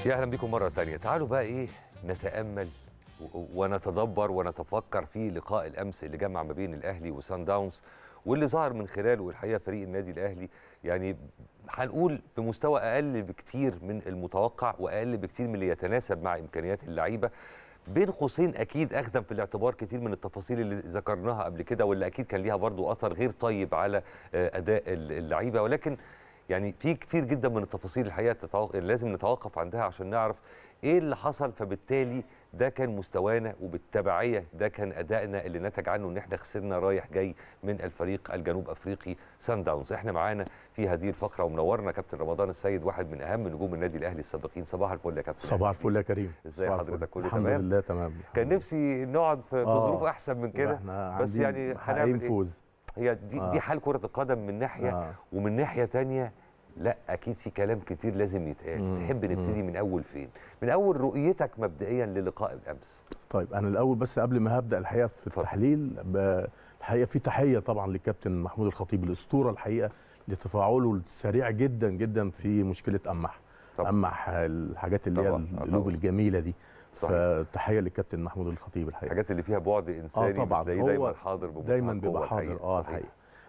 يا اهلا بكم مره تانية تعالوا بقى ايه نتامل و- ونتدبر ونتفكر في لقاء الامس اللي جمع ما بين الاهلي وسان داونز واللي ظهر من خلاله الحقيقه فريق النادي الاهلي يعني هنقول بمستوى اقل بكتير من المتوقع واقل بكتير من اللي يتناسب مع امكانيات اللعيبه بين قوسين اكيد اخذا في الاعتبار كتير من التفاصيل اللي ذكرناها قبل كده واللي اكيد كان ليها برضو اثر غير طيب على آه، اداء اللعيبه ولكن يعني في كتير جدا من التفاصيل الحقيقه تتوق... لازم نتوقف عندها عشان نعرف ايه اللي حصل فبالتالي ده كان مستوانا وبالتبعيه ده كان ادائنا اللي نتج عنه ان احنا خسرنا رايح جاي من الفريق الجنوب افريقي سان داونز احنا معانا في هذه الفقره ومنورنا كابتن رمضان السيد واحد من اهم نجوم النادي الاهلي السابقين صباح الفل يا كابتن صباح الفل يا كريم ازاي صباح حضرتك؟ الفل. كله الحمد تمام؟ لله تمام كان نفسي نقعد في في آه. ظروف احسن من كده احنا بس يعني هنعمل حققين ايه فوز هي دي آه. دي حال كره القدم من ناحيه آه. ومن ناحيه تانية لا اكيد في كلام كتير لازم يتقال مم. تحب نبتدي من اول فين من اول رؤيتك مبدئيا للقاء الامس طيب انا الاول بس قبل ما هبدا الحقيقه في اتفضل. التحليل ب- الحقيقه في تحيه طبعا للكابتن محمود الخطيب الاسطوره الحقيقه لتفاعله السريع جدا جدا في مشكله امح طبعا. امح الحاجات اللي هي طبعا. آه، القلوب طبعا. الجميله دي صحيح. فتحيه للكابتن محمود الخطيب الحقيقه الحاجات اللي فيها بعد انساني اه طبعا بتلاقيه هو دايما حاضر بمنتهى دايما القوة بيبقى حاضر الحقيقة. اه صحيح. الحقيقه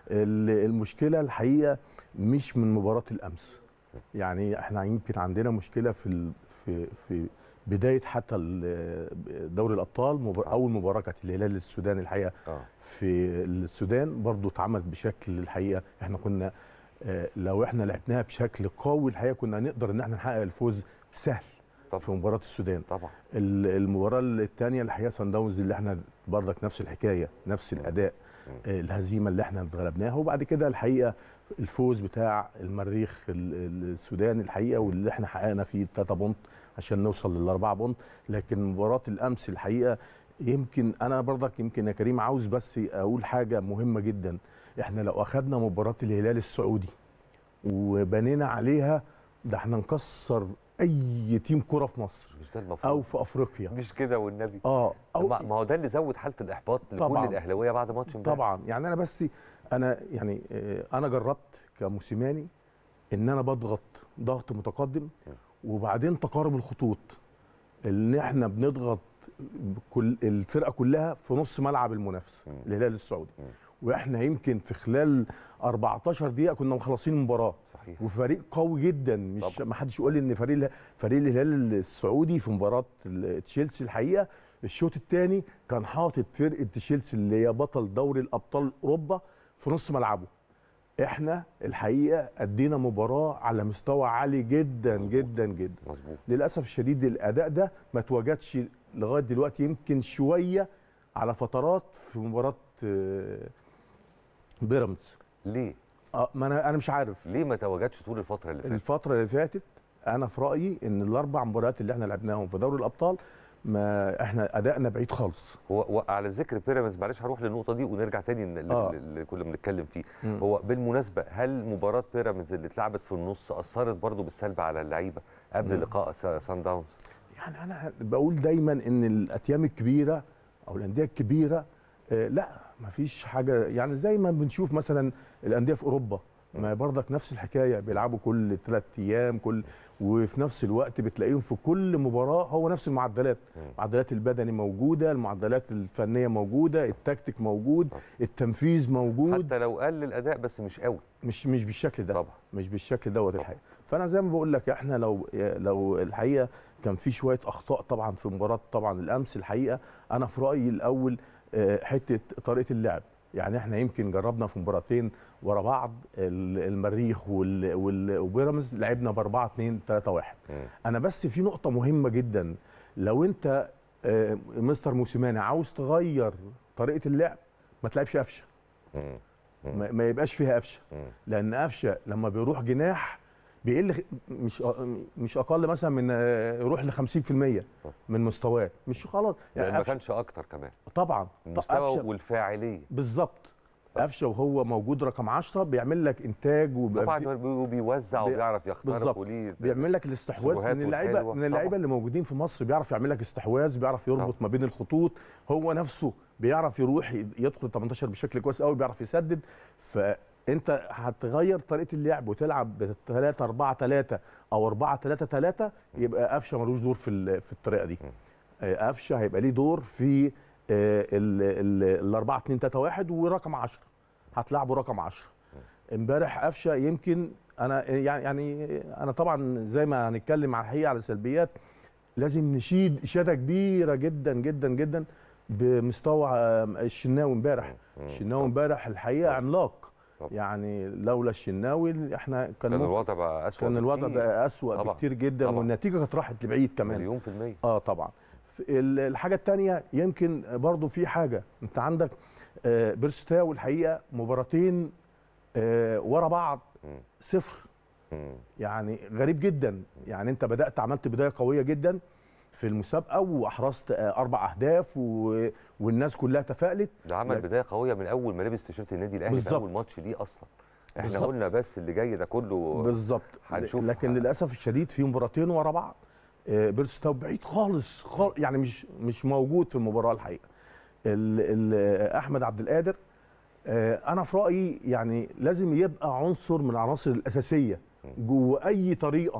ال- المشكله الحقيقه مش من مباراه الامس يعني احنا يمكن عندنا مشكله في ال- في في بدايه حتى ال- دوري الابطال مبار- آه. اول مباراه كانت الهلال السوداني الحقيقه اه في السودان برضو اتعمل بشكل الحقيقه احنا كنا آه، لو احنا لعبناها بشكل قوي الحقيقه كنا نقدر ان احنا نحقق الفوز سهل في طبعا مباراه السودان طبعا ال- المباراه الثانيه الحقيقه سان داونز اللي احنا برضك نفس الحكايه نفس الاداء آه، الهزيمه اللي احنا اتغلبناها وبعد كده الحقيقه الفوز بتاع المريخ ال- ال- السوداني الحقيقه واللي احنا حققنا فيه 3 بونت عشان نوصل للاربعه بونت لكن مباراه الامس الحقيقه يمكن انا برضك يمكن يا كريم عاوز بس اقول حاجه مهمه جدا احنا لو اخذنا مباراه الهلال السعودي وبنينا عليها ده احنا نكسر اي تيم كره في مصر مش ده المفروض او في افريقيا مش كده والنبي اه او ما ما هو ده اللي زود حاله الاحباط لكل طبعاً. الاهلاويه بعد ماتش امبارح طبعا يعني انا بس انا يعني آه، انا جربت كموسيماني ان انا بضغط ضغط متقدم وبعدين تقارب الخطوط ان احنا بنضغط كل الفرقه كلها في نص ملعب المنافس مم. الهلال السعودي مم. واحنا يمكن في خلال 14 دقيقه كنا مخلصين المباراه صحيح وفريق قوي جدا مش طبعا. ما حدش يقول لي ان فريق اله- فريق الهلال السعودي في مباراه ال- تشيلسي الحقيقه الشوط الثاني كان حاطط فرقه تشيلسي اللي هي بطل دوري الابطال اوروبا في نص ملعبه احنا الحقيقه ادينا مباراه على مستوى عالي جدا مظبوط. جدا جدا مظبوط للاسف الشديد الاداء ده ما تواجدش لغايه دلوقتي يمكن شويه على فترات في مباراه آه، بيراميدز ليه اه ما انا انا مش عارف ليه ما تواجدش طول الفتره اللي فاتت الفترة اللي فاتت أنا في رأيي إن الأربع مباريات اللي إحنا لعبناهم في دوري الأبطال ما إحنا أدائنا بعيد خالص. هو وعلى ذكر بيراميدز معلش هروح للنقطه دي ونرجع تاني ل- آه. ل- اللي كنا بنتكلم فيه مم. هو بالمناسبه هل مباراه بيراميدز اللي اتلعبت في النص اثرت برضو بالسلب على اللعيبه قبل مم. لقاء سا- سان داونز يعني أنا بقول دايما إن الأتيام الكبيرة أو الأندية الكبيرة آه لا ما فيش حاجة يعني زي ما بنشوف مثلا الأندية في أوروبا ما برضك نفس الحكاية بيلعبوا كل ثلاث أيام كل وفي نفس الوقت بتلاقيهم في كل مباراة هو نفس المعدلات مم. المعدلات البدني موجودة المعدلات الفنية موجودة التكتيك موجود طبعا. التنفيذ موجود حتى لو قل الاداء بس مش قوي مش مش بالشكل ده طبعا مش بالشكل دوت طبعا. الحقيقه فانا زي ما بقول لك احنا لو لو الحقيقه كان في شويه اخطاء طبعا في مباراه طبعا الامس الحقيقه انا في رايي الاول آه، حته طريقه اللعب يعني احنا يمكن جربنا في مباراتين ورا بعض ال- المريخ وال- وال- وبيراميدز لعبنا ب 4 2 3 1 مم. انا بس في نقطه مهمه جدا لو انت آه، مستر موسيماني عاوز تغير طريقه اللعب ما تلعبش قفشه مم. مم. ما ما يبقاش فيها قفشه مم. لان قفشه لما بيروح جناح بيقل خ- مش مش اقل مثلا من آه، يروح ل 50% من مستواه مش خلاص يعني ما قفشة كانش اكتر كمان طبعا المستوى قفشة والفاعليه بالظبط قفشه وهو موجود رقم 10 بيعمل لك انتاج وبيبقى طبعا في- بي- بيوزع بي- وبيعرف يخترق بالظبط. وليه بيعمل لك الاستحواذ سلوهاته من اللعيبه الحلوة. من اللعيبه طبعاً. اللي موجودين في مصر بيعرف يعمل لك استحواذ بيعرف يربط طبعاً. ما بين الخطوط هو نفسه بيعرف يروح ي- يدخل 18 بشكل كويس قوي بيعرف يسدد ف انت هتغير طريقه اللعب وتلعب ب 3 4 3 او 4 3 3 يبقى قفشه ملوش دور في ال- في الطريقه دي آه، قفشه هيبقى ليه دور في ال 4 2 3 1 ورقم 10 هتلعبه رقم 10 امبارح قفشه يمكن انا يعني يعني انا طبعا زي ما هنتكلم على الحقيقه على السلبيات لازم نشيد اشاده كبيره جدا جدا جدا بمستوى آه، الشناوي امبارح الشناوي امبارح الحقيقه طبعا. عملاق طبعا. يعني لولا الشناوي احنا كان, كان ممكن الوضع بقى اسوء كان الوضع بكتير. بقى اسوء طبعا. بكتير جدا طبعا. والنتيجه كانت راحت لبعيد كمان مليون في المية اه طبعا ف- ال- الحاجه الثانيه يمكن برضو في حاجه انت عندك آه، بيرستاو الحقيقه مباراتين آه، ورا بعض مم. صفر مم. يعني غريب جدا يعني انت بدات عملت بدايه قويه جدا في المسابقه واحرزت آه، اربع اهداف و... والناس كلها تفائلت ده عمل لك- بدايه قويه من اول ما لبس تيشيرت النادي الاهلي في بالظبط. اول ماتش ليه اصلا احنا بالظبط. قلنا بس اللي جاي ده كله بالظبط هنشوف لكن ح- للاسف الشديد في مباراتين ورا بعض آه، بيرستاو بعيد خالص, خالص يعني مش مش موجود في المباراه الحقيقه ال ال احمد عبد القادر آه، انا في رايي يعني لازم يبقى عنصر من العناصر الاساسيه جوه اي طريقه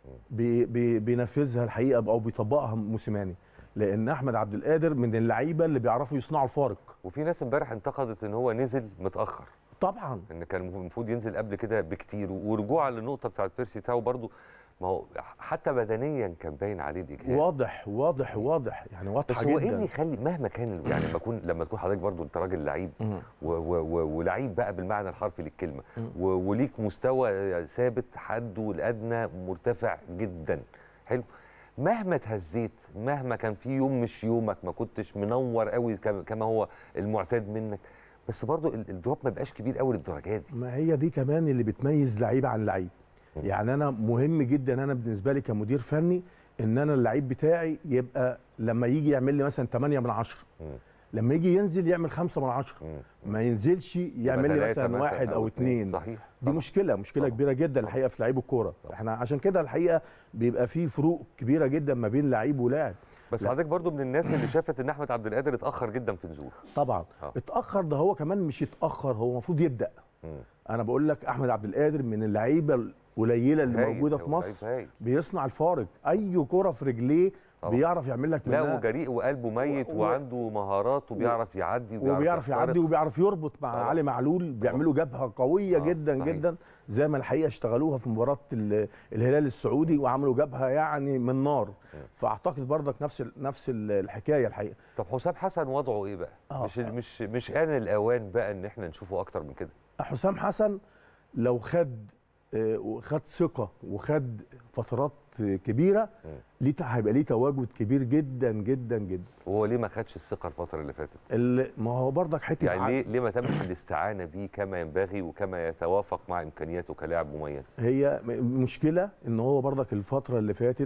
بي بي بينفذها الحقيقه او بيطبقها موسيماني لان احمد عبد القادر من اللعيبه اللي بيعرفوا يصنعوا الفارق وفي ناس امبارح انتقدت ان هو نزل متاخر طبعا ان كان المفروض ينزل قبل كده بكتير ورجوعا للنقطه بتاعت بيرسي تاو برضو ما هو حتى بدنيا كان باين عليه الاجهاد واضح واضح واضح يعني بس واضحه هو ايه جدا اللي يخلي مهما كان يعني لما اكون لما تكون حضرتك برضو انت راجل لعيب مم. و- و- و- ولعيب بقى بالمعنى الحرفي للكلمه مم. و- وليك مستوى ثابت حده الادنى مرتفع جدا حلو مهما اتهزيت مهما كان في يوم مش يومك ما كنتش منور قوي كم- كما هو المعتاد منك بس برضو ال- الدروب ما بقاش كبير قوي للدرجه دي ما هي دي كمان اللي بتميز لعيب عن لعيب مم. يعني انا مهم جدا انا بالنسبه لي كمدير فني ان انا اللعيب بتاعي يبقى لما يجي يعمل لي مثلا 8 من 10 مم. لما يجي ينزل يعمل 5 من 10 مم. ما ينزلش يعمل لي تلاتة مثلا واحد او اثنين صحيح دي طبعاً. مشكله مشكله طبعاً. كبيره جدا الحقيقه في لعيب الكوره طبعاً. احنا عشان كده الحقيقه بيبقى في فروق كبيره جدا ما بين لعيب ولاعب بس لا. حضرتك برضو من الناس اللي شافت ان احمد عبد القادر اتاخر جدا في نزوله طبعا آه. اتاخر ده هو كمان مش اتاخر هو المفروض يبدا مم. انا بقول لك احمد عبد القادر من اللعيبه القليله اللي هايل، موجوده في هو مصر لعيب هايل. بيصنع الفارق اي كره في رجليه طبعاً. بيعرف يعمل لك لا منها وجريء وقلبه ميت و- وعنده مهارات وبيعرف يعدي وبيعرف, وبيعرف يخترق. يعدي وبيعرف يربط مع طبعاً. علي معلول بيعملوا جبهه قويه آه، جدا صحيح. جدا زي ما الحقيقه اشتغلوها في مباراه ال- الهلال السعودي وعملوا جبهه يعني من نار فاعتقد برضك نفس ال- نفس ال- الحكايه الحقيقه طب حسام حسن وضعه ايه بقى؟ آه. مش مش مش آن الاوان بقى ان احنا نشوفه اكتر من كده حسام حسن لو خد آه، وخد ثقه وخد فترات آه، كبيره مم. ليه ت- هيبقى ليه تواجد كبير جدا جدا جدا وهو ليه ما خدش الثقه الفتره اللي فاتت؟ ال- ما هو برضك حته ع- يعني ليه ليه ما تمش الاستعانه بيه كما ينبغي وكما يتوافق مع امكانياته كلاعب مميز؟ هي م- مشكله ان هو برضك الفتره اللي فاتت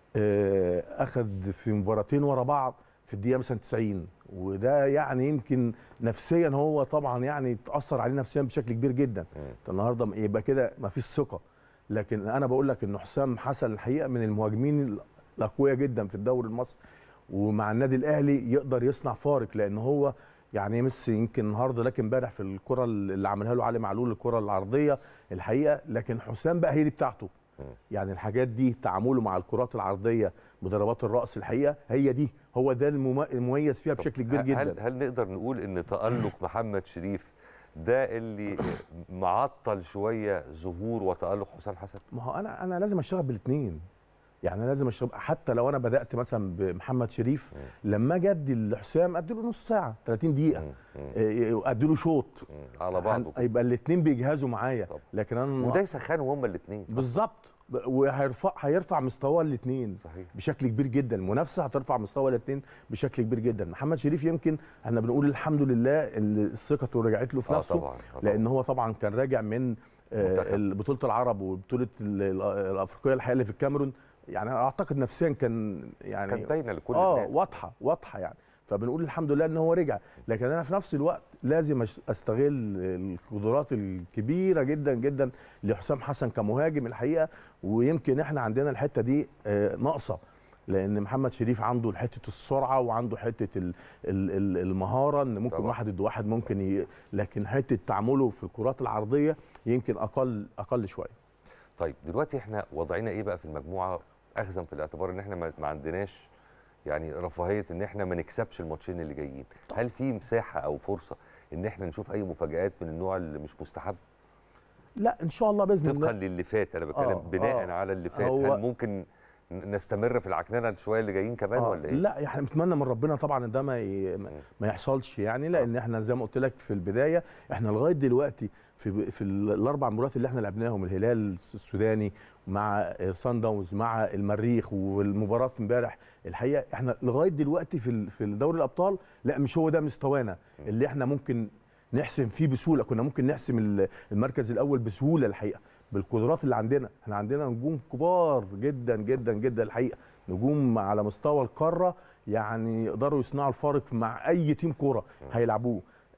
آه، اخد في مباراتين ورا بعض في الدقيقه مثلا 90 وده يعني يمكن نفسيا هو طبعا يعني اتاثر عليه نفسيا بشكل كبير جدا مم. أنت النهارده يبقى كده ما فيش ثقه لكن انا بقول لك ان حسام حسن الحقيقه من المهاجمين الاقوياء جدا في الدوري المصري ومع النادي الاهلي يقدر يصنع فارق لان هو يعني ميسي يمكن النهارده لكن امبارح في الكره اللي عملها له علي معلول الكره العرضيه الحقيقه لكن حسام بقى هي دي بتاعته مم. يعني الحاجات دي تعامله مع الكرات العرضيه بضربات الراس الحقيقه هي دي هو ده المم- المميز فيها طب بشكل كبير هل- جدا هل هل نقدر نقول ان تالق محمد شريف ده اللي معطل شويه ظهور وتالق حسام حسن؟ ما هو انا انا لازم اشتغل بالاثنين يعني انا لازم اشتغل حتى لو انا بدات مثلا بمحمد شريف لما اجي ادي لحسام ادي له نص ساعه 30 دقيقه مم. مم. إيه، ادي له شوط مم. على بعضه كده. يبقى الاثنين بيجهزوا معايا طبعا. لكن انا وده يسخنوا هما الاثنين بالظبط ب- وهيرفع هيرفع مستوى الاثنين صحيح بشكل كبير جدا المنافسه هترفع مستوى الاثنين بشكل كبير جدا محمد شريف يمكن احنا بنقول الحمد لله اللي ثقته رجعت له في اه نفسه طبعا آه طبعاً. لان هو طبعا كان راجع من آه، منتخب. ال- بطوله العرب وبطوله ال- ال- الافريقيه الحقيقه اللي في الكاميرون يعني أنا اعتقد نفسيا كان يعني كانت باينه لكل اه الناس واضحه واضحه يعني فبنقول الحمد لله ان هو رجع لكن انا في نفس الوقت لازم أش- استغل القدرات الكبيره جدا جدا لحسام حسن كمهاجم الحقيقه ويمكن احنا عندنا الحته دي آه، ناقصه لان محمد شريف عنده حته السرعه وعنده حته ال- ال- ال- المهاره ان ممكن طبعا. واحد ضد واحد ممكن ي... لكن حته تعامله في الكرات العرضيه يمكن اقل اقل شويه طيب دلوقتي احنا وضعنا ايه بقى في المجموعه اخذا في الاعتبار ان احنا ما ما عندناش يعني رفاهيه ان احنا ما نكسبش الماتشين اللي جايين هل في مساحه او فرصه ان احنا نشوف اي مفاجات من النوع اللي مش مستحب لا ان شاء الله باذن طبقا الله للي فات انا بتكلم آه، بناء آه. على اللي فات هو- هل ممكن ن- نستمر في العكننه شويه اللي جايين كمان آه، ولا ايه لا احنا بنتمنى من ربنا طبعا ان ده ما ي... ما- ما يحصلش يعني لان احنا زي ما قلت لك في البدايه احنا لغايه دلوقتي في في ال- الاربع مباريات اللي احنا لعبناهم الهلال السوداني مع سان داونز مع المريخ والمباراه امبارح الحقيقه احنا لغايه دلوقتي في ال- في دوري الابطال لا مش هو ده مستوانا اللي احنا ممكن نحسم فيه بسهوله كنا ممكن نحسم ال- المركز الاول بسهوله الحقيقه بالقدرات اللي عندنا احنا عندنا نجوم كبار جدا جدا جدا الحقيقه نجوم على مستوى القاره يعني يقدروا يصنعوا الفارق مع اي تيم كوره هيلعبوه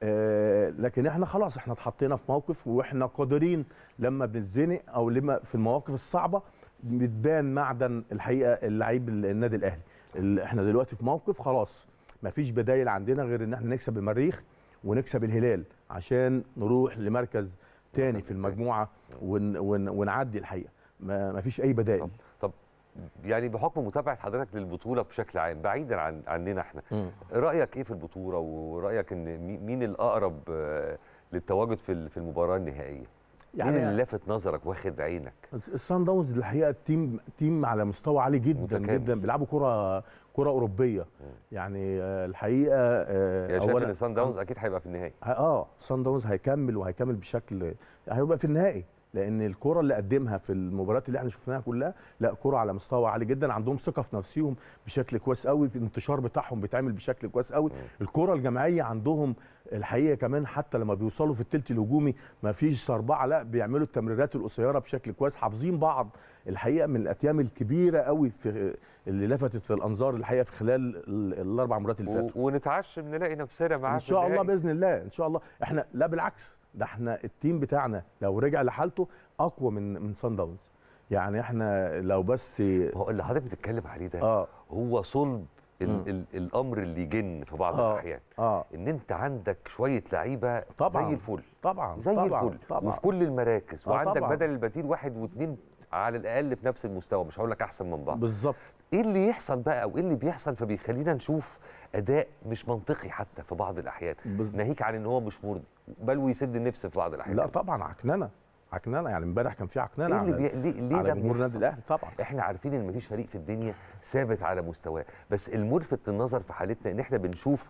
آه لكن احنا خلاص احنا اتحطينا في موقف واحنا قادرين لما بنتزنق او لما في المواقف الصعبه بتبان معدن الحقيقه اللعيب النادي الاهلي ال- احنا دلوقتي في موقف خلاص مفيش بدايل عندنا غير ان احنا نكسب المريخ ونكسب الهلال عشان نروح لمركز تاني في المجموعه ون ون ونعدي الحقيقه ما مفيش اي بدائل طب طب يعني بحكم متابعه حضرتك للبطوله بشكل عام بعيدا عن عننا احنا رايك ايه في البطوله ورايك ان مي- مين الاقرب آه، للتواجد في ال- في المباراه النهائيه يعني مين اللي يعني لافت نظرك واخد عينك السان داونز الحقيقه تيم تيم على مستوى عالي جدا متكامل. جدا بيلعبوا كره كره اوروبيه يعني آه، الحقيقه آه، يعني شايف ان سان داونز اكيد هيبقى في النهائي اه سان داونز هيكمل وهيكمل بشكل هيبقى في النهائي لان الكره اللي قدمها في المباريات اللي احنا شفناها كلها لا كره على مستوى عالي جدا عندهم ثقه في نفسهم بشكل كويس قوي الانتشار بتاعهم بيتعمل بشكل كويس قوي الكره الجماعيه عندهم الحقيقه كمان حتى لما بيوصلوا في الثلث الهجومي ما فيش صربعه لا بيعملوا التمريرات القصيره بشكل كويس حافظين بعض الحقيقه من الاتيام الكبيره قوي في اللي لفتت الانظار الحقيقه في خلال ال- الاربع مرات اللي فاتوا و- ونتعشم نلاقي نفسنا معاه ان في شاء الله النهائي. باذن الله ان شاء الله احنا لا بالعكس ده احنا التيم بتاعنا لو رجع لحالته اقوى من من سان داونز يعني احنا لو بس ما هو اللي حضرتك بتتكلم عليه ده اه هو صلب ال مم. ال الامر اللي يجن في بعض آه. الاحيان اه ان انت عندك شويه لعيبه طبعاً. زي الفل طبعا زي طبعا الفل طبعا وفي كل المراكز آه، وعندك طبعاً. بدل البديل واحد واثنين على الاقل في نفس المستوى مش هقول لك احسن من بعض بالظبط ايه اللي يحصل بقى او ايه اللي بيحصل فبيخلينا نشوف اداء مش منطقي حتى في بعض الاحيان بالظبط. ناهيك عن ان هو مش مرضي بل ويسد النفس في بعض الاحيان لا طبعا عكننه عكننه يعني امبارح كان في عكننه ايه اللي على, بي... ليه, ليه على ده جمهور النادي بيحصل؟ الاهلي طبعا احنا عارفين ان مفيش فريق في الدنيا ثابت على مستواه بس الملفت للنظر في حالتنا ان احنا بنشوف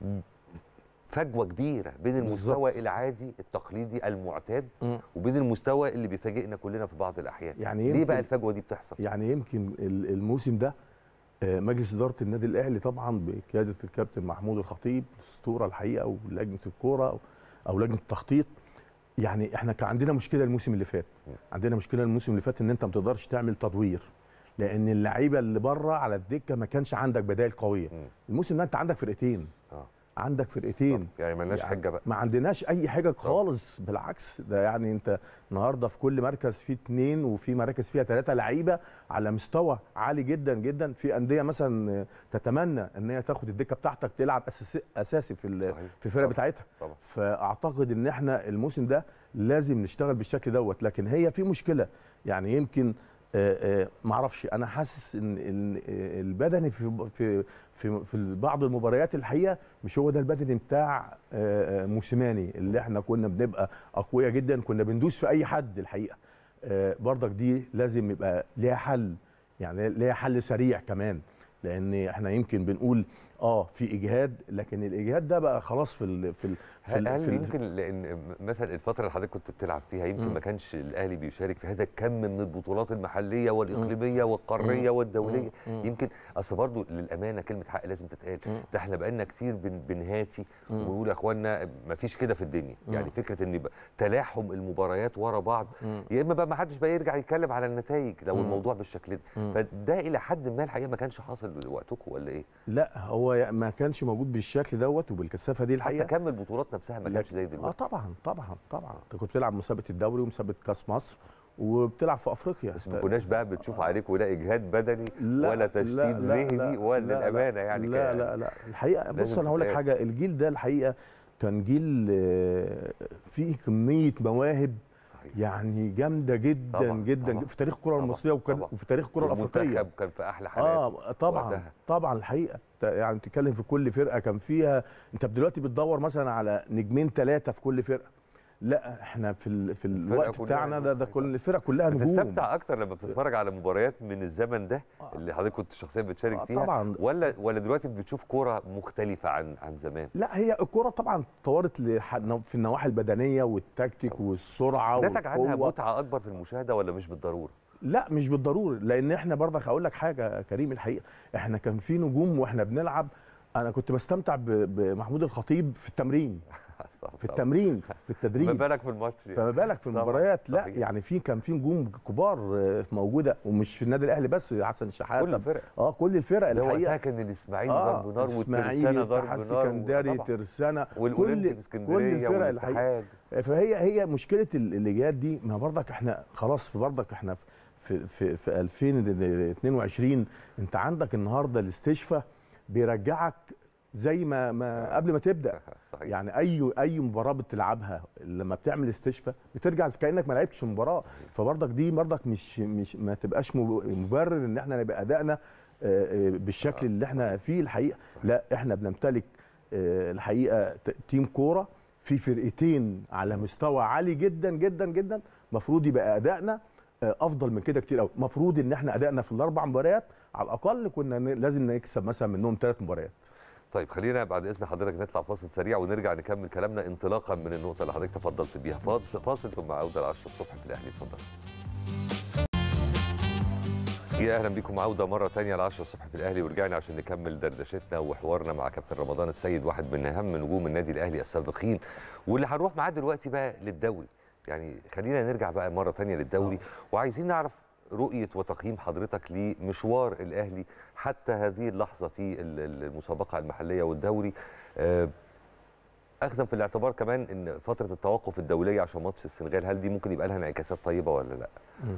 فجوه كبيره بين المستوى العادي التقليدي المعتاد مم. وبين المستوى اللي بيفاجئنا كلنا في بعض الاحيان يعني ليه يمكن- بقى الفجوه دي بتحصل يعني يمكن ال- الموسم ده آه، مجلس اداره النادي الاهلي طبعا بقياده الكابتن محمود الخطيب الاسطوره الحقيقه ولجنه الكوره أو- او لجنه التخطيط يعني احنا كان عندنا مشكله الموسم اللي فات عندنا مشكله الموسم اللي فات ان انت ما تقدرش تعمل تدوير لان اللعيبه اللي بره على الدكه ما كانش عندك بدائل قويه مم. الموسم ده انت عندك فرقتين اه عندك فرقتين يعني ملناش يعني حجه بقى ما عندناش اي حاجه خالص بالعكس ده يعني انت النهارده في كل مركز فيه اتنين وفي مراكز فيها ثلاثه لعيبه على مستوى عالي جدا جدا في انديه مثلا تتمنى ان هي تاخد الدكه بتاعتك تلعب اساسي اساسي في ال- صحيح. في الفرقه طبعا. بتاعتها طبعا فاعتقد ان احنا الموسم ده لازم نشتغل بالشكل دوت لكن هي في مشكله يعني يمكن آه، آه، معرفش انا حاسس ان إن، آه، البدني في في في في بعض المباريات الحقيقه مش هو ده البدني بتاع آه، آه، موسيماني اللي احنا كنا بنبقى اقوياء جدا كنا بندوس في اي حد الحقيقه آه، برضك دي لازم يبقى ليها حل يعني ليها حل سريع كمان لان احنا يمكن بنقول اه في اجهاد لكن الاجهاد ده بقى خلاص في ال في ال في, ال هل في ال- يمكن لان مثلا الفتره اللي حضرتك كنت بتلعب فيها يمكن مم. ما كانش الاهلي بيشارك في هذا الكم من البطولات المحليه والاقليميه والقاريه والدوليه مم. يمكن اصل برضه للامانه كلمه حق لازم تتقال مم. ده احنا بقالنا كتير بن بنهاتي مم. وبنقول يا اخوانا ما فيش كده في الدنيا مم. يعني فكره ان يبقى تلاحم المباريات ورا بعض مم. يا اما بقى ما حدش بقى يرجع يتكلم على النتائج لو مم. الموضوع بالشكل ده مم. فده الى حد ما الحقيقه ما كانش حاصل وقتكم ولا ايه لا هو ما كانش موجود بالشكل دوت وبالكثافه دي حتى الحقيقه كم البطولات نفسها ما كانش زي اه دلوقتي طبعا طبعا طبعا انت كنت بتلعب مسابقه الدوري ومسابقه كاس مصر وبتلعب في افريقيا بس ما كناش بقى بتشوف عليك ولا اجهاد بدني لا ولا تشتيت لا لا ذهني لا ولا لا الامانه يعني لا ك- لا لا الحقيقه بص لازم انا هقول لك تتقال. حاجه الجيل ده الحقيقه كان جيل آه، فيه كميه مواهب صحيح. يعني جامده جدا طبعاً، جدا طبعاً، في تاريخ الكره طبعاً، المصريه وكان طبعاً. وفي تاريخ الكره الافريقيه والمنتخب كان في احلى حالاته اه طبعا وقتها. طبعا الحقيقه ت- يعني بتتكلم في كل فرقه كان فيها انت دلوقتي بتدور مثلا على نجمين ثلاثه في كل فرقه لا احنا في ال... في الوقت كلها بتاعنا ده ده نجوم. كل الفرق كلها نجوم بتستمتع اكتر لما بتتفرج على مباريات من الزمن ده آه. اللي حضرتك كنت شخصيا بتشارك آه، فيها طبعاً. ولا ولا دلوقتي بتشوف كوره مختلفه عن عن زمان لا هي الكرة طبعا اتطورت لح- في النواحي البدنيه والتكتيك والسرعه نتج عنها والقوة. متعه اكبر في المشاهده ولا مش بالضروره لا مش بالضروره لان احنا برضك هقول لك حاجه يا كريم الحقيقه احنا كان في نجوم واحنا بنلعب انا كنت بستمتع ب- بمحمود الخطيب في التمرين في التمرين في ما التدريب بالك في الماتش يعني. فما بالك في طبعاً، المباريات لا صحيح. يعني في كان في نجوم كبار آه، موجوده ومش في النادي الاهلي بس حسن شحاته كل الفرق اه كل الفرق ده وقتها الحقيقه كان الاسماعيلي اه ضرب نار اسماعيلي والترسانه ضرب اتحاد نار سكندري طبعاً. ترسانه والاولمبي كل- في اسكندريه الفرق الحقيقة. والاتحاد فهي هي مشكله ال- اللجات دي ما برضك احنا خلاص في برضك احنا في في في 2022 انت عندك النهارده الاستشفاء بيرجعك زي ما ما قبل ما تبدا صحيح يعني اي اي مباراه بتلعبها لما بتعمل استشفاء بترجع كانك ما لعبتش مباراه فبرضك دي برضك مش مش ما تبقاش مب- مبرر ان احنا نبقى ادائنا آه، آه، بالشكل اللي احنا فيه الحقيقه لا احنا بنمتلك آه، الحقيقه ت- تيم كوره في فرقتين على مستوى عالي جدا جدا جدا المفروض يبقى ادائنا آه، افضل من كده كتير قوي المفروض ان احنا ادائنا في الاربع مباريات على الاقل كنا ن- لازم نكسب مثلا منهم ثلاث مباريات طيب خلينا بعد اذن حضرتك نطلع فاصل سريع ونرجع نكمل كلامنا انطلاقا من النقطه اللي حضرتك تفضلت بيها فاصل فاصل ثم عوده ل 10 الصبح في الاهلي اتفضل يا اهلا بكم عوده مره ثانيه ل 10 الصبح في الاهلي ورجعنا عشان نكمل دردشتنا وحوارنا مع كابتن رمضان السيد واحد من اهم نجوم النادي الاهلي السابقين واللي هنروح معاه دلوقتي بقى للدوري يعني خلينا نرجع بقى مره ثانيه للدوري وعايزين نعرف رؤيه وتقييم حضرتك لمشوار الاهلي حتى هذه اللحظه في ال- ال- المسابقه المحليه والدوري آه، اخذا في الاعتبار كمان ان فتره التوقف الدوليه عشان ماتش السنغال هل دي ممكن يبقى لها انعكاسات طيبه ولا لا؟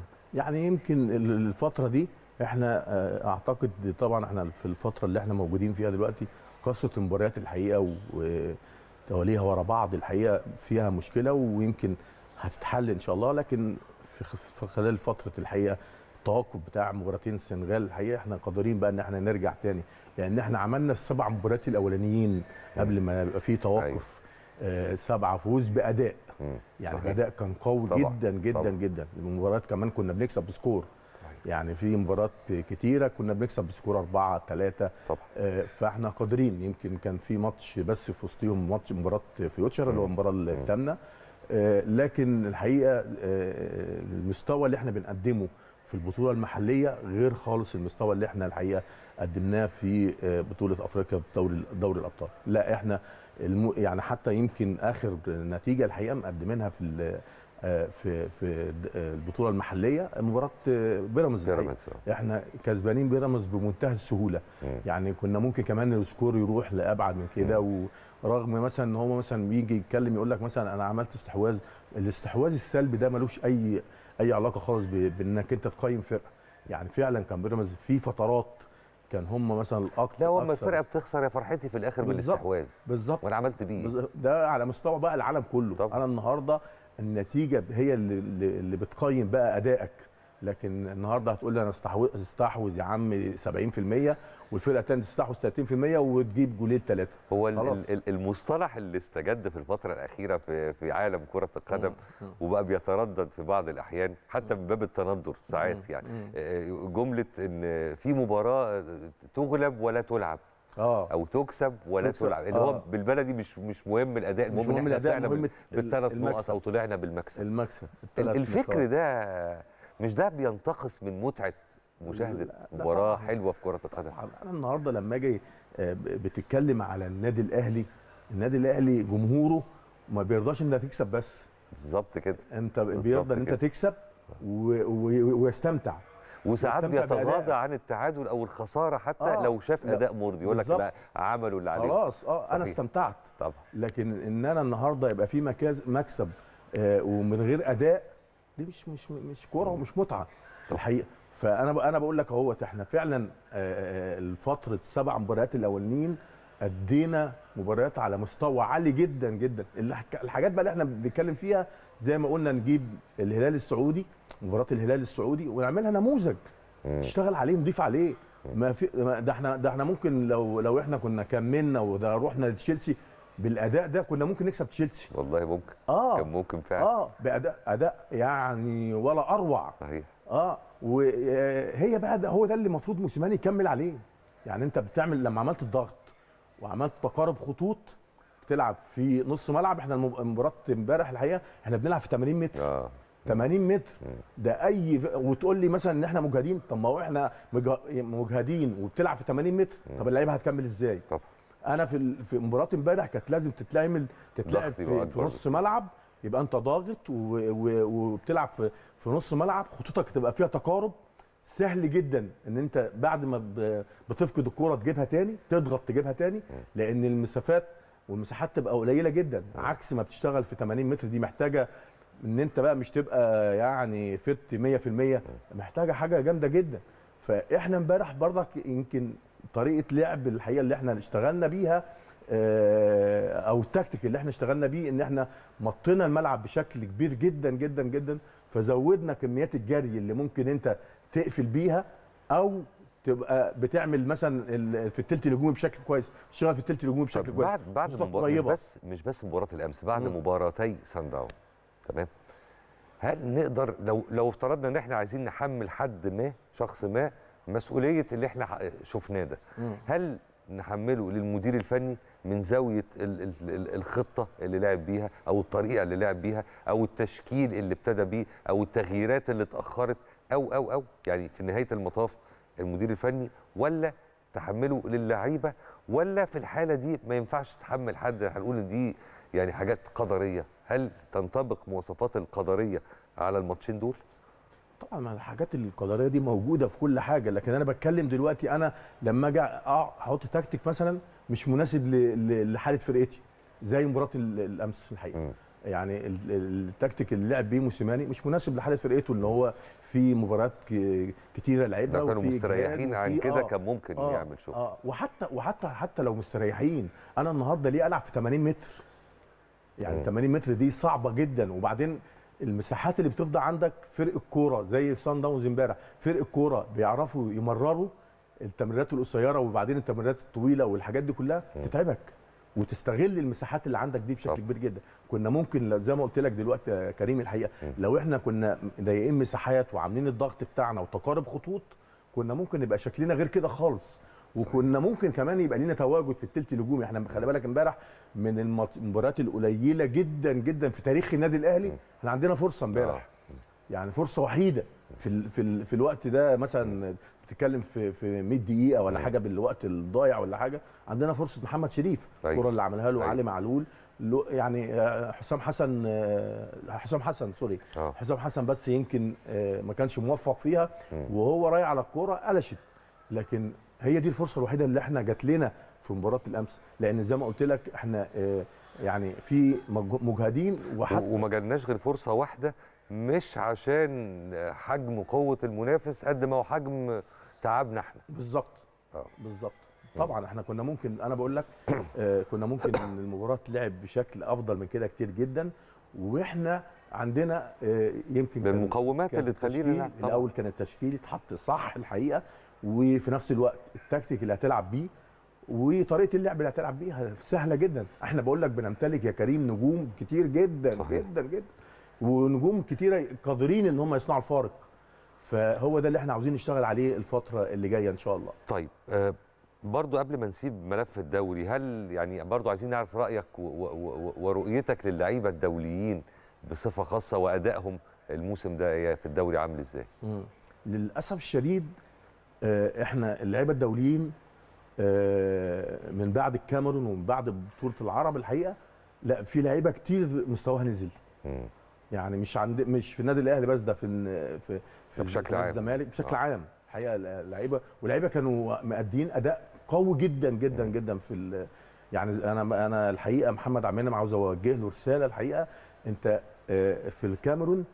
يعني يمكن ال- الفترة دي احنا آه، اعتقد طبعا احنا في الفترة اللي احنا موجودين فيها دلوقتي قصة المباريات الحقيقة وتواليها ورا بعض الحقيقة فيها مشكلة ويمكن هتتحل ان شاء الله لكن في خ- في خلال فترة الحقيقة التوقف بتاع مباراتين السنغال الحقيقة احنا قادرين بقى ان احنا نرجع تاني لان احنا عملنا السبع مباريات الاولانيين قبل ما يبقى في توقف آه، سبعة فوز بأداء مم. يعني صحيح. الاداء كان قوي طبعاً، جدا جدا طبعاً. جدا المباريات كمان كنا بنكسب بسكور يعني في مباريات كتيره كنا بنكسب بسكور 4 3 طبعا فاحنا قادرين يمكن كان في ماتش بس في وسطهم ماتش مباراه فيوتشر اللي هو مم. المباراه الثامنه آه، لكن الحقيقه آه، المستوى اللي احنا بنقدمه في البطوله المحليه غير خالص المستوى اللي احنا الحقيقه قدمناه في آه، بطوله افريقيا في دوري دوري الابطال لا احنا الم... يعني حتى يمكن اخر نتيجه الحقيقه مقدمينها في ال- آه، في في د- آه، البطوله المحليه مباراه آه، بيراميدز الحقيقة. بيراميدز آه. احنا كسبانين بيراميدز بمنتهى السهوله مم. يعني كنا ممكن كمان السكور يروح لابعد من كده ورغم مثلا ان هو مثلا بيجي يتكلم يقول لك مثلا انا عملت استحواذ الاستحواذ السلبي ده ملوش اي اي علاقه خالص ب- بانك انت تقيم فرقه يعني فعلا كان بيراميدز في فترات كان هم مثلا الاكتر لا هو اما أكثر- الفرقه بتخسر يا فرحتي في الاخر بالظبط. بالاستحواذ بالظبط وانا عملت بيه بز- ده على مستوى بقى العالم كله طبعا. انا النهارده النتيجه هي اللي, اللي اللي بتقيم بقى ادائك لكن النهارده هتقول لي انا استحوذ استحوذ يا عم 70% والفرقه الثانيه تستحوذ 30% وتجيب جولين ثلاثه هو ال- خلاص. ال- ال- المصطلح اللي استجد في الفتره الاخيره في في عالم كره القدم مم. وبقى بيتردد في بعض الاحيان حتى من باب التندر ساعات مم. يعني مم. آه، جمله ان في مباراه تغلب ولا تلعب اه او تكسب ولا تكسب، تلعب اللي هو آه. بالبلدي مش مش مهم الاداء مش المهم مهم ان احنا الاداء طلعنا مهم بال- ال- بالثلاث نقط المكسب. او طلعنا بالمكسب المكسب ال- الثلاث الفكر نقاط. ده مش ده بينتقص من متعه مشاهده لا، لا مباراه طبعاً. حلوه في كره القدم طبعاً انا النهارده لما اجي آه، ب- بتتكلم على النادي الاهلي النادي الاهلي جمهوره ما بيرضاش انك تكسب بس بالظبط كده انت بالظبط بيرضى ان انت كده. تكسب و... و... ويستمتع وساعات يستمتع بيتغاضى بأدائك. عن التعادل او الخساره حتى آه، لو شاف لا، اداء مرضي يقول لك بالظبط. لا عملوا اللي عليهم خلاص اه انا صحيح. استمتعت طبعا لكن ان انا النهارده يبقى في مكاز مكسب آه ومن غير اداء دي مش مش مش كوره ومش متعه الحقيقه فانا ب- انا بقول لك اهوت احنا فعلا آه، آه، الفتره السبع مباريات الاولانيين ادينا مباريات على مستوى عالي جدا جدا الح- الحاجات بقى اللي احنا بنتكلم فيها زي ما قلنا نجيب الهلال السعودي مباراه الهلال السعودي ونعملها نموذج مم. نشتغل عليه نضيف عليه ما في ما- ده احنا ده احنا ممكن لو لو احنا كنا كملنا وده رحنا لتشيلسي بالاداء ده كنا ممكن نكسب تشيلسي والله ممكن اه كان ممكن فعلا اه باداء اداء يعني ولا اروع صحيح اه وهي بقى ده هو ده اللي المفروض موسيماني يكمل عليه يعني انت بتعمل لما عملت الضغط وعملت تقارب خطوط بتلعب في نص ملعب احنا المب- المباراه امبارح الحقيقه احنا بنلعب في 80 متر اه 80 متر مم. ده اي وتقول لي مثلا ان احنا مجهدين طب ما هو احنا مجه- مجهدين وبتلعب في 80 متر طب اللعيبه هتكمل ازاي طبعا انا في ال- في مباراه امبارح كانت لازم تتعمل تتلعب ضغط يبقى في, في أكبر. نص ملعب يبقى انت ضاغط و- و- وبتلعب في في نص ملعب خطوطك تبقى فيها تقارب سهل جدا ان انت بعد ما ب- بتفقد الكوره تجيبها تاني تضغط تجيبها تاني لان المسافات والمساحات تبقى قليله جدا عكس ما بتشتغل في 80 متر دي محتاجه ان انت بقى مش تبقى يعني فت 100% محتاجه حاجه جامده جدا فاحنا امبارح برضك يمكن طريقه لعب الحقيقه اللي احنا اشتغلنا بيها آه، او التكتيك اللي احنا اشتغلنا بيه ان احنا مطينا الملعب بشكل كبير جدا جدا جدا فزودنا كميات الجري اللي ممكن انت تقفل بيها او تبقى بتعمل مثلا ال- في التلت الهجومي بشكل كويس تشتغل في التلت الهجومي بشكل طب كويس بعد بعد خطوطك مباراة مش قريبة. بس مش بس مباراة الأمس بعد مم. مباراتي سان داون تمام هل نقدر لو لو افترضنا ان احنا عايزين نحمل حد ما شخص ما مسؤولية اللي احنا ح- شفناه ده مم. هل نحمله للمدير الفني من زاوية ال ال ال الخطة اللي لعب بيها أو الطريقة اللي لعب بيها أو التشكيل اللي ابتدى بيه أو التغييرات اللي اتأخرت أو أو أو يعني في نهاية المطاف المدير الفني ولا تحمله للعيبة ولا في الحالة دي ما ينفعش تحمل حد هنقول إن دي يعني حاجات قدرية هل تنطبق مواصفات القدرية على الماتشين دول؟ طبعا ما الحاجات القدريه دي موجوده في كل حاجه لكن انا بتكلم دلوقتي انا لما اجي أقع- احط تكتيك مثلا مش مناسب ل- ل- لحاله فرقتي زي مباراه ال- الامس الحقيقه مم. يعني ال- ال- التكتيك اللي لعب بيه موسيماني مش مناسب لحاله فرقته ان هو في مباريات ك- كتيره لعبها لو كانوا وفي مستريحين إجهاد عن وفي- كده آه. كان ممكن آه يعمل شغل اه وحتى وحتى حتى لو مستريحين انا النهارده ليه العب في 80 متر يعني مم. 80 متر دي صعبه جدا وبعدين المساحات اللي بتفضل عندك فرق الكوره زي سان داونز امبارح فرق الكوره بيعرفوا يمرروا التمريرات القصيره وبعدين التمريرات الطويله والحاجات دي كلها مم. تتعبك وتستغل المساحات اللي عندك دي بشكل طب. كبير جدا كنا ممكن لو- زي ما قلت لك دلوقتي يا كريم الحقيقه مم. لو احنا كنا ضايقين مساحات وعاملين الضغط بتاعنا وتقارب خطوط كنا ممكن نبقى شكلنا غير كده خالص وكنا ممكن كمان يبقى لينا تواجد في التلت الهجومي احنا خلي بالك امبارح من المط- المباريات القليله جدا جدا في تاريخ النادي الاهلي مم. احنا عندنا فرصه امبارح يعني فرصه وحيده في ال في ال في الوقت ده مثلا بتتكلم في في 100 دقيقه ولا مم. حاجه بالوقت الضايع ولا حاجه عندنا فرصه محمد شريف أيوة. الكره اللي عملها له أيوة. علي معلول له- يعني آه، حسام حسن آه، حسام حسن سوري اه حسام حسن بس يمكن آه، ما كانش موفق فيها مم. وهو رايح على الكوره قلشت لكن هي دي الفرصه الوحيده اللي احنا جات لنا في مباراه الامس لان زي ما قلت لك احنا آه، يعني في مج- مجهدين وحتى وما جالناش غير فرصه واحده مش عشان حجم قوه المنافس قد ما هو حجم تعبنا احنا بالظبط اه بالظبط طبعا احنا كنا ممكن انا بقول لك آه، كنا ممكن ان المباراه تلعب بشكل افضل من كده كتير جدا واحنا عندنا آه، يمكن كان- بالمقومات كان اللي تخلينا التشكيل نلعب طبعاً. الاول كان التشكيل يتحط صح الحقيقه وفي نفس الوقت التكتيك اللي هتلعب بيه وطريقه اللعب اللي هتلعب بيها سهله جدا احنا بقول لك بنمتلك يا كريم نجوم كتير جدا صحيح. جدا جدا ونجوم كتيره قادرين ان هم يصنعوا الفارق فهو ده اللي احنا عاوزين نشتغل عليه الفتره اللي جايه ان شاء الله طيب آه برضو قبل ما نسيب ملف الدوري هل يعني برضو عايزين نعرف رايك و- و- و- ورؤيتك للعيبه الدوليين بصفه خاصه وادائهم الموسم ده إيه في الدوري عامل ازاي للاسف الشديد آه، احنا اللعيبه الدوليين آه، من بعد الكاميرون ومن بعد بطوله العرب الحقيقه لا في لعيبه كتير مستواها نزل مم. يعني مش عند مش في النادي الاهلي بس ده في ال- في في بشكل في عام. الزمالك بشكل آه. عام الحقيقه اللعيبه واللعيبه كانوا مأدين اداء قوي جدا جدا جدا في ال- يعني انا انا الحقيقه محمد عبد المنعم عاوز اوجه له رساله الحقيقه انت آه، في الكاميرون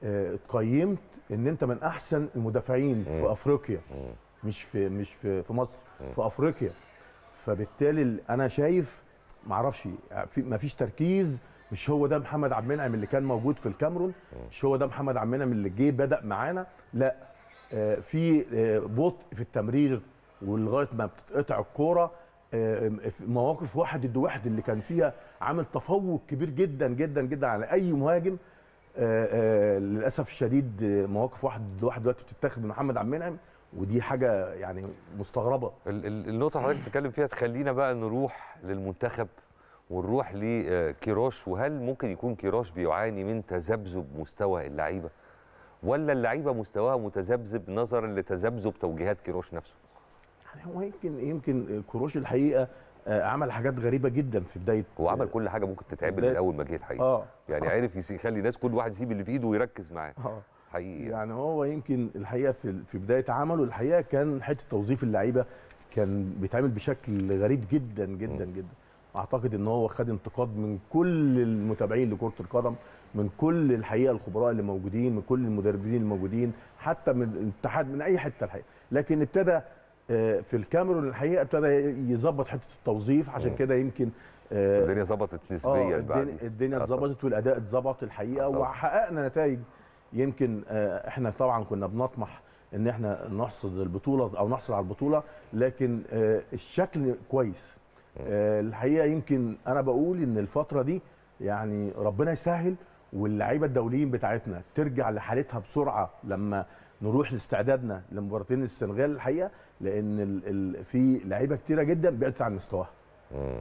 آه، اتقيمت ان انت من احسن المدافعين مم. في افريقيا مم. مش في مش في في مصر مم. في افريقيا فبالتالي ال- انا شايف معرفش في مفيش تركيز مش هو ده محمد عبد المنعم اللي كان موجود في الكاميرون مش هو ده محمد عبد المنعم اللي جه بدا معانا لا آه، في آه، بطء في التمرير ولغايه ما بتتقطع الكوره آه، في مواقف واحد ضد واحد اللي كان فيها عامل تفوق كبير جدا جدا جدا على اي مهاجم آه، آه، للاسف الشديد آه، مواقف واحد ضد واحد دلوقتي بتتاخد من محمد عبد المنعم ودي حاجه يعني مستغربه ال- ال- النقطة اللي حضرتك بتتكلم فيها تخلينا بقى نروح للمنتخب ونروح لكيروش وهل ممكن يكون كيروش بيعاني من تذبذب مستوى اللعيبة ولا اللعيبة مستواها متذبذب نظرا لتذبذب توجيهات كيروش نفسه؟ يعني هو يمكن يمكن كروش الحقيقه آه، عمل حاجات غريبه جدا في بدايه هو عمل كل حاجة ممكن تتعمل ده- من أول ما جه الحقيقة اه يعني عرف يس- يخلي الناس كل واحد يسيب اللي في إيده ويركز معاه اه حقيقي يعني. يعني هو يمكن الحقيقه في في بدايه عمله الحقيقه كان حته توظيف اللعيبه كان بيتعمل بشكل غريب جدا جدا جدا اعتقد ان هو خد انتقاد من كل المتابعين لكره القدم من كل الحقيقه الخبراء اللي موجودين من كل المدربين الموجودين حتى من الاتحاد من اي حته الحقيقه لكن ابتدى آه، في الكاميرون الحقيقه ابتدى يظبط حته التوظيف عشان مم. كده يمكن آه، الدنيا ظبطت اه نسبيا الدنيا, بعد الدنيا آه، اتظبطت والاداء اتظبط الحقيقه آه، طبعاً. وحققنا نتائج يمكن آه، احنا طبعا كنا بنطمح ان احنا نحصد البطوله او نحصل على البطوله لكن آه، الشكل كويس آه، الحقيقه يمكن انا بقول ان الفتره دي يعني ربنا يسهل واللعيبه الدوليين بتاعتنا ترجع لحالتها بسرعه لما نروح لاستعدادنا لمباراتين السنغال الحقيقه لان ال ال في لعيبه كتيره جدا بعدت عن مستواها مم.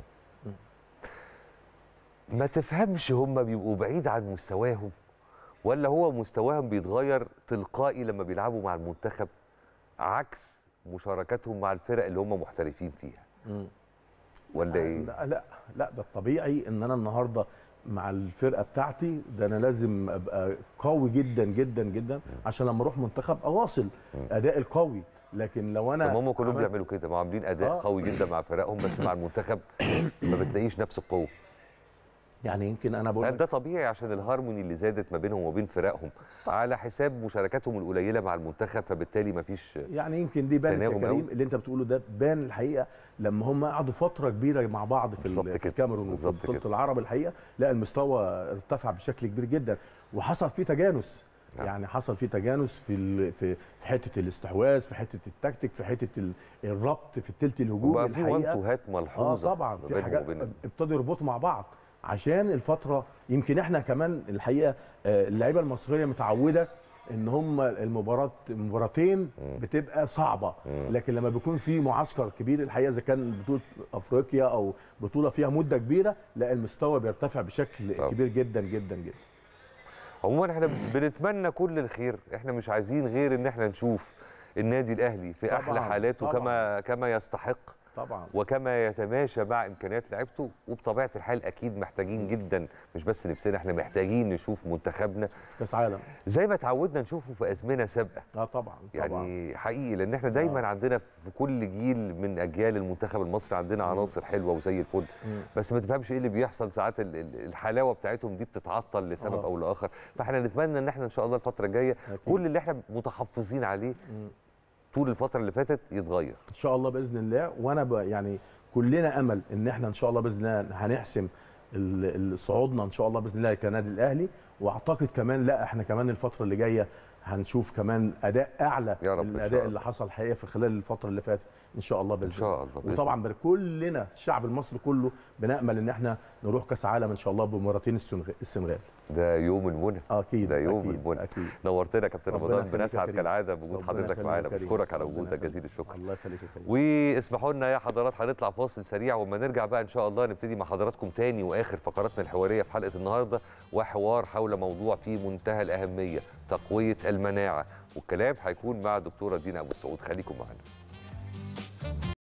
ما تفهمش هم بيبقوا بعيد عن مستواهم ولا هو مستواهم بيتغير تلقائي لما بيلعبوا مع المنتخب عكس مشاركاتهم مع الفرق اللي هم محترفين فيها ولا ايه؟ لا لا لا ده الطبيعي ان انا النهارده مع الفرقه بتاعتي ده انا لازم ابقى قوي جدا جدا جدا عشان لما اروح منتخب اواصل ادائي القوي لكن لو انا طب هم كلهم عملت- بيعملوا كده ما عاملين اداء آه. قوي جدا مع فرقهم بس مع المنتخب ما بتلاقيش نفس القوه يعني يمكن انا بقول هل لك ده طبيعي عشان الهارموني اللي زادت ما بينهم وبين فرقهم على حساب مشاركاتهم القليله مع المنتخب فبالتالي ما فيش يعني يمكن دي بانت يا تناغم كريم أوي. اللي انت بتقوله ده بان الحقيقه لما هم قعدوا فتره كبيره مع بعض في, بالظبط ال- في كده. الكاميرون وفي بالظبط بطوله كده. العرب الحقيقه لا المستوى ارتفع بشكل كبير جدا وحصل فيه تجانس نعم. يعني حصل فيه تجانس في ال- في في حته الاستحواذ في حته التكتيك في حته ال- الربط في الثلث الهجومي وبقى في الحقيقه وانتوهات اه ملحوظه طبعا ما في بينهم حاجات وبين ابتدوا يربطوا مع بعض عشان الفتره يمكن احنا كمان الحقيقه آه، اللعيبه المصريه متعوده ان هم المباراه المباراتين مم. بتبقى صعبه مم. لكن لما بيكون في معسكر كبير الحقيقه اذا كان بطوله افريقيا او بطوله فيها مده كبيره لا المستوى بيرتفع بشكل طبعا. كبير جدا جدا جدا عموما احنا بنتمنى كل الخير احنا مش عايزين غير ان احنا نشوف النادي الاهلي في احلى طبعاً، حالاته طبعاً. كما كما يستحق طبعا وكما يتماشى مع امكانيات لعيبته وبطبيعه الحال اكيد محتاجين جدا مش بس نفسنا احنا محتاجين نشوف منتخبنا في كاس عالم زي ما اتعودنا نشوفه في ازمنه سابقه اه طبعا طبعا يعني حقيقي لان احنا دايما آه. عندنا في كل جيل من اجيال المنتخب المصري عندنا عناصر حلوه وزي الفل مم. بس ما تفهمش ايه اللي بيحصل ساعات ال- ال- الحلاوه بتاعتهم دي بتتعطل لسبب آه. او لاخر فاحنا نتمنى ان احنا ان شاء الله الفتره الجايه أكيد. كل اللي احنا متحفظين عليه مم. طول الفتره اللي فاتت يتغير ان شاء الله باذن الله وانا ب يعني كلنا امل ان احنا ان شاء الله باذن الله هنحسم ال- ال- صعودنا ان شاء الله باذن الله كنادي الاهلي واعتقد كمان لا احنا كمان الفتره اللي جايه هنشوف كمان اداء اعلى يا رب من إن شاء الاداء الله. اللي حصل حقيقه في خلال الفتره اللي فاتت ان شاء الله باذن ان شاء الله بإذن وطبعا بر- كلنا الشعب المصري كله بنامل ان احنا نروح كاس عالم ان شاء الله بمرتين السنغ- السنغال ده يوم المنى اكيد ده يوم أكيد المنى. اكيد نورتنا يا كابتن ربنا رمضان يخليك يا بنسعد كريم. كالعاده بوجود ربنا حضرتك يخليك معانا يا كريم. بشكرك على ربنا وجودك يخليك. جزيل الشكر الله يخليك يا كريم واسمحوا لنا يا حضرات هنطلع فاصل سريع وما نرجع بقى ان شاء الله نبتدي مع حضراتكم تاني واخر فقراتنا الحواريه في حلقه النهارده وحوار حول موضوع في منتهى الاهميه تقويه المناعه والكلام هيكون مع دكتوره دينا ابو السعود خليكم معانا